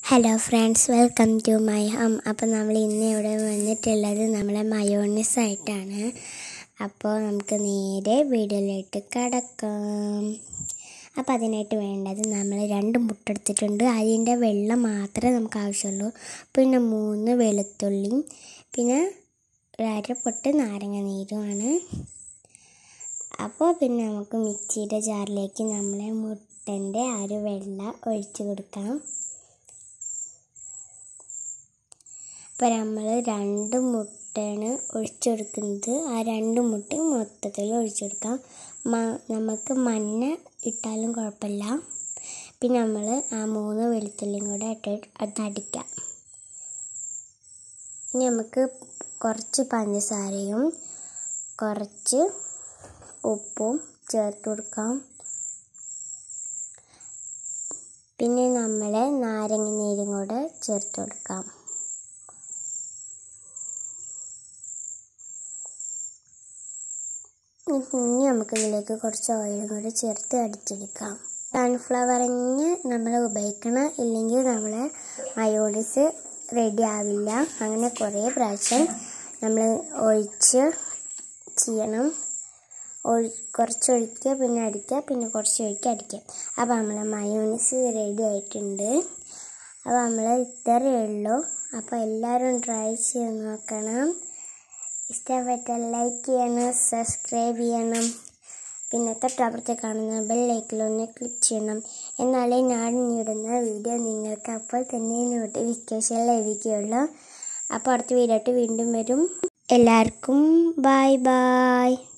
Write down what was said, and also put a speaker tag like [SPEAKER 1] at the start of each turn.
[SPEAKER 1] hello friends welcome to my home അപ്പോൾ നമ്മൾ ഇന്ന് ഇവിടെ വന്നിട്ടുള്ളത് നമ്മളെ മയോണൈസ് ആയിട്ടാണ് അപ്പോൾ നമുക്ക് നേരെ വീഡിയോയിലേക്ക് കടക്കാം അപ്പോൾ അതിനായിട്ട് വേണ്ടത് നമ്മൾ രണ്ട് മുട്ട എടുത്തിട്ടുണ്ട് അതിൻ്റെ വെള്ളം മാത്രമേ നമുക്ക് ആവശ്യമുള്ളൂ പിന്നെ മൂന്ന് വെളുത്തുള്ളിയും പിന്നെ ഒരു അര പൊട്ട് നാരങ്ങ നീരുമാണ് അപ്പോൾ പിന്നെ നമുക്ക് മിക്സിയുടെ ജാറിലേക്ക് നമ്മളെ മുട്ടൻ്റെ ആ ഒരു വെള്ളം ഒഴിച്ചു കൊടുക്കാം അപ്പോൾ നമ്മൾ രണ്ട് മുട്ടയാണ് ഒഴിച്ചെടുക്കുന്നത് ആ രണ്ട് മുട്ടയും മൊത്തത്തിൽ ഒഴിച്ചെടുക്കാം മ നമുക്ക് മഞ്ഞ ഇട്ടാലും കുഴപ്പമില്ല പിന്നെ നമ്മൾ ആ മൂന്ന് വെളുത്തുള്ളിയും കൂടെ ഇട്ട് അതടിക്കാം ഇനി നമുക്ക് കുറച്ച് പഞ്ചസാരയും കുറച്ച് ഉപ്പും ചേർത്ത് കൊടുക്കാം പിന്നെ നമ്മൾ നാരങ്ങ നീരും കൂടെ ചേർത്ത് കൊടുക്കാം ഇനി നമുക്ക് ഇതിലേക്ക് കുറച്ച് ഓയിലും കൂടി ചേർത്ത് അടിച്ചെടുക്കാം സൺഫ്ലവറിന് നമ്മൾ ഉപയോഗിക്കണം ഇല്ലെങ്കിൽ നമ്മൾ മയോണൈസ് റെഡി ആവില്ല അങ്ങനെ കുറേ പ്രാവശ്യം നമ്മൾ ഒഴിച്ച് ചെയ്യണം ഒഴി കുറച്ച് ഒഴിക്കുക പിന്നെ അടിക്കുക പിന്നെ കുറച്ച് ഒഴിക്കുക അടിക്കുക അപ്പോൾ നമ്മൾ മയോണൈസ് റെഡി ആയിട്ടുണ്ട് അപ്പോൾ നമ്മൾ ഇത്രയേ ഉള്ളൂ അപ്പോൾ എല്ലാവരും ട്രൈ ചെയ്ത് നോക്കണം ഇഷ്ടപ്പെട്ടാൽ ലൈക്ക് ചെയ്യണം സബ്സ്ക്രൈബ് ചെയ്യണം പിന്നെ തൊട്ടപ്പുറത്ത് കാണുന്ന ബെല്ലൈക്കിലൊന്ന് ക്ലിക്ക് ചെയ്യണം എന്നാലേ ഞാൻ ഇടുന്ന വീഡിയോ നിങ്ങൾക്ക് അപ്പോൾ തന്നെ നോട്ടിഫിക്കേഷൻ ലഭിക്കുകയുള്ളൂ അപ്പോൾ അടുത്ത വീഡിയോ ആയിട്ട് വീണ്ടും വരും എല്ലാവർക്കും ബായ് ബായ്